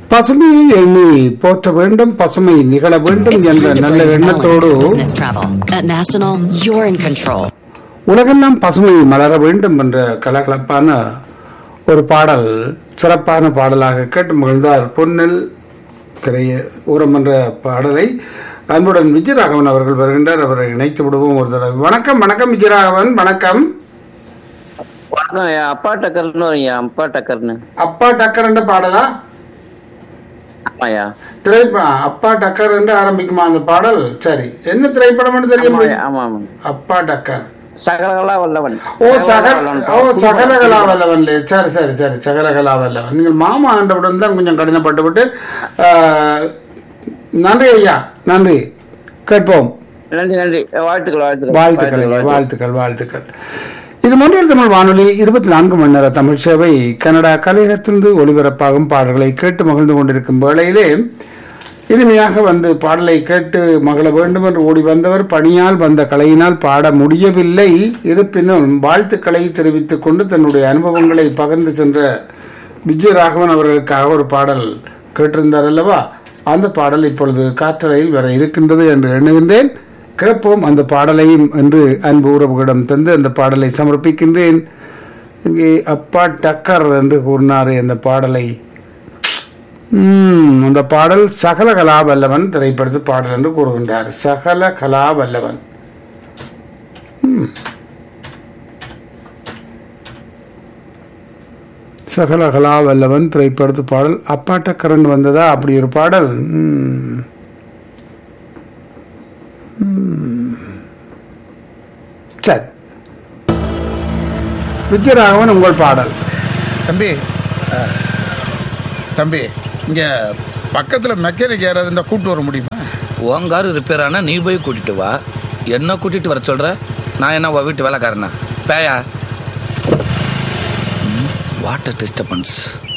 பசுமையை எண்ணி போற்ற வேண்டும் பசுமை நிகழ வேண்டும் It's என்ற time to நல்ல bring balance எண்ணத்தோடு to business travel. At National, you're in control. உலகெல்லாம் பசுமை மலர வேண்டும் என்ற கலகலப்பான ஒரு பாடல் சிறப்பான பாடலாக கேட்டு மகிழ்ந்தார் பொன்னில் கிரைய ஊரம் என்ற பாடலை அன்புடன் விஜயராகவன் அவர்கள் வருகின்றார் அவரை இணைத்து விடுவோம் ஒரு தடவை வணக்கம் வணக்கம் விஜயராகவன் வணக்கம் வணக்கம் ஐயா அப்பா டக்கர்னு வரும் ஐயா அப்பா டக்கர்னு அப்பா டக்கர் என்ற பாடலா ஆமாய்யா திரைப்ப அப்பா டக்கர் என்று ஆரம்பிக்குமா அந்த பாடல் சரி என்ன திரைப்படம் தெரியும் ஆமாய்யா ஆமா ஆமா அப்பா டக்கர் சகலகலா வல்லவன் ஓ சகல வல்லவன். ஓ சகலகலா வல்லவன் சரி சரி சரி சகலகலா வல்லவன் நீங்கள் மாமா ஆண்டவுடன் தான் கொஞ்சம் கடினப்பட்டு விட்டு ஆஹ், நன்றி ஐயா நன்றி கேட்போம் நன்றி நன்றி வாழ்த்துக்கள் வாழ்த்துக்கள் வாழ்த்துக்கள் ஐயா, வாழ்த்துக்கள் வாழ்த்துக்கள் இது மொழியில் தமிழ் வானொலி இருபத்தி நான்கு மணி நேர தமிழ் சேவை கனடா கலையகத்திலிருந்து ஒளிபரப்பாகும் பாடல்களை கேட்டு மகிழ்ந்து கொண்டிருக்கும் வேளையிலே இனிமையாக வந்து பாடலை கேட்டு மகள வேண்டும் என்று ஓடி வந்தவர் பணியால் வந்த கலையினால் பாட முடியவில்லை இருப்பினும் வாழ்த்துக்களை தெரிவித்துக் கொண்டு தன்னுடைய அனுபவங்களை பகிர்ந்து சென்ற விஜயராகவன் அவர்களுக்காக ஒரு பாடல் கேட்டிருந்தார் அல்லவா அந்த பாடல் இப்பொழுது காற்றலையில் வர இருக்கின்றது என்று எண்ணுகின்றேன் கேட்போம் அந்த பாடலையும் என்று அன்பு உறவுகளிடம் தந்து அந்த பாடலை சமர்ப்பிக்கின்றேன் இங்கே அப்பா டக்கர் என்று கூறினாரே அந்த பாடலை ம், அந்த பாடல் சகல கலாவல்லவன் திரைப்படத்து பாடல் என்று கூறுகின்றார் சகல கலாவல்லவன் ம். சகல கலாவல்லவன் திரைப்படத்து பாடல் அப்பா டக்கரன் வந்ததா அப்படி ஒரு பாடல் ம். ம். சரி விஜயராகவன் உங்கள் பாடல் தம்பி அஹ், தம்பி இங்க பக்கத்துல மெக்கானிக் யாராவது இருந்தா கூட்டு வர முடியுமா உன் காரு ரிப்பேர் ஆனா நீ போய் கூட்டிட்டு வா என்ன கூட்டிட்டு வர சொல்ற நான் என்ன உன் வீட்டு வேலைக்காரனா பேயா வாட்டர் டிஸ்டர்பன்ஸ்